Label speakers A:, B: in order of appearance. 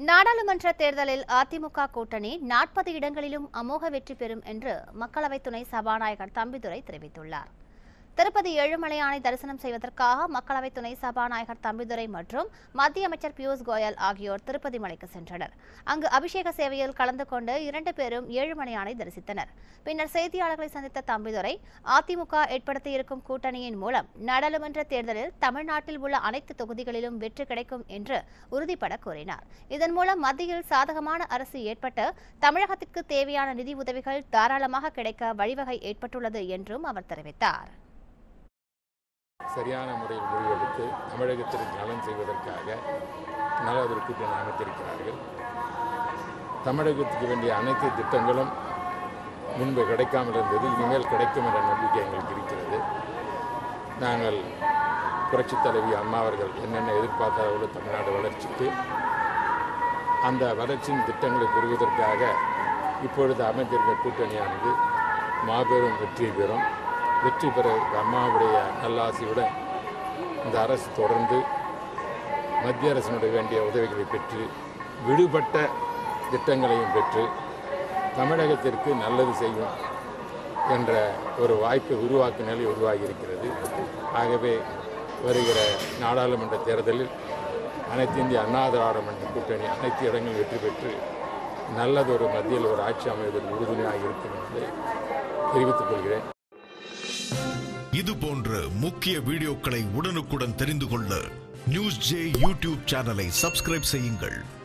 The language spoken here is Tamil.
A: நாடாளுமன்ற தேர்தலில் அதிமுக கூட்டணி நாற்பது இடங்களிலும் அமோக வெற்றி பெறும் என்று மக்களவை துணை சபாநாயகர் தம்பிதுரை தெரிவித்துள்ளார் திருப்பதி ஏழுமலையானை தரிசனம் செய்வதற்காக மக்களவை துணை சபாநாயகர் தம்பிதுரை மற்றும் மத்திய அமைச்சர் பியூஷ் கோயல் ஆகியோர் திருப்பதி மலைக்கு சென்றனர் அங்கு அபிஷேக சேவையில் கலந்து கொண்டு இரண்டு பேரும் ஏழுமலையானை தரிசித்தனர் பின்னர் செய்தியாளர்களை சந்தித்த தம்பிதுரை அதிமுக ஏற்படுத்தியிருக்கும் கூட்டணியின் மூலம் நாடாளுமன்ற தேர்தலில் தமிழ்நாட்டில் உள்ள அனைத்து தொகுதிகளிலும் வெற்றி கிடைக்கும் என்று உறுதிபட கூறினார் இதன் மூலம் மத்தியில் சாதகமான அரசு ஏற்பட்டு தமிழகத்திற்கு தேவையான நிதி உதவிகள் தாராளமாக கிடைக்க வழிவகை ஏற்பட்டுள்ளது என்றும் அவர் தெரிவித்தார்
B: சரியான முறையில் முடிவெடுத்து தமிழகத்திற்கு நலன் செய்வதற்காக நலவரி கூட்டணி அமைத்திருக்கிறார்கள் தமிழகத்துக்கு வேண்டிய அனைத்து திட்டங்களும் முன்பு கிடைக்காமல் இருந்தது இனிமேல் கிடைக்கும் என்ற நம்பிக்கை எங்களுக்கு இருக்கிறது நாங்கள் புரட்சித் தலைவி அம்மா அவர்கள் என்னென்ன எதிர்பார்த்தார்களோ தமிழ்நாடு வளர்ச்சிக்கு அந்த வளர்ச்சியின் திட்டங்களை பெறுவதற்காக இப்பொழுது அமைந்திருக்கிற கூட்டணியானது மாபெரும் வெற்றி பெறும் வெற்றி பெற அம்மாவுடைய நல்லாசியுடன் இந்த அரசு தொடர்ந்து மத்திய அரசினுடைய வேண்டிய உதவிகளை பெற்று விடுபட்ட திட்டங்களையும் பெற்று தமிழகத்திற்கு நல்லது செய்யும் என்ற ஒரு வாய்ப்பை உருவாக்கும் நிலை உருவாகி இருக்கிறது ஆகவே வருகிற நாடாளுமன்ற தேர்தலில் அனைத்து இந்திய அண்ணா திராவிட மன்ற கூட்டணி அனைத்து இடங்களில் வெற்றி பெற்று நல்லதொரு மத்தியில் ஒரு ஆட்சி அமைவதற்கு உறுதுணையாக இருக்கும் என்பதை தெரிவித்துக் கொள்கிறேன்
C: இது போன்ற முக்கிய வீடியோக்களை உடனுக்குடன் தெரிந்து கொள்ள நியூஸ் ஜே யூடியூப் சேனலை சப்ஸ்கிரைப் செய்யுங்கள்